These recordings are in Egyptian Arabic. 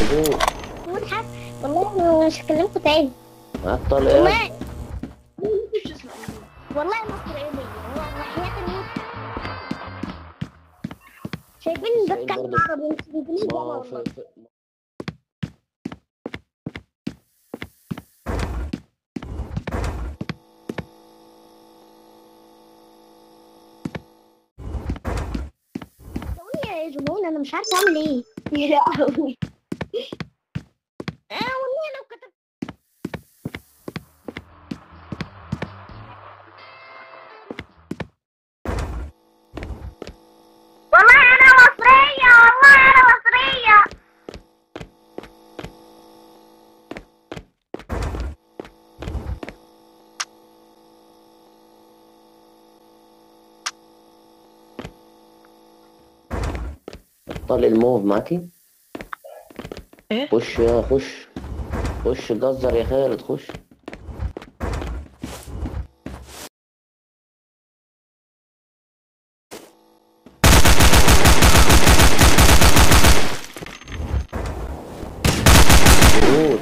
هدوء مضحك والله أنا مش هكلمكوا تاني معاك طلق ايه والله والله مصر ايه هو وحياة الموت شايفين ده إسرائيل كان برضه. عربي مش انجليزي ما هو والله في, في ثواني يا جنون انا مش عارفه اعمل ايه يا لهوي اه والله لو كتبت والله انا مصريه والله انا مصريه طلق الموف معاكي ايه خش يا خش خش جزر يا خالد خش جود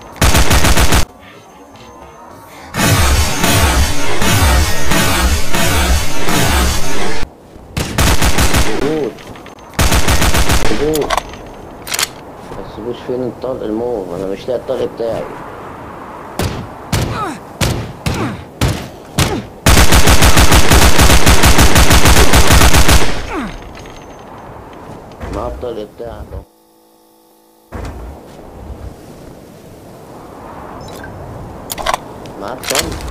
جود جود بس بوش فين الطلق الموف انا مش لاقي الطلق بتاعي مع الطلق بتاعك اهو معاك طلق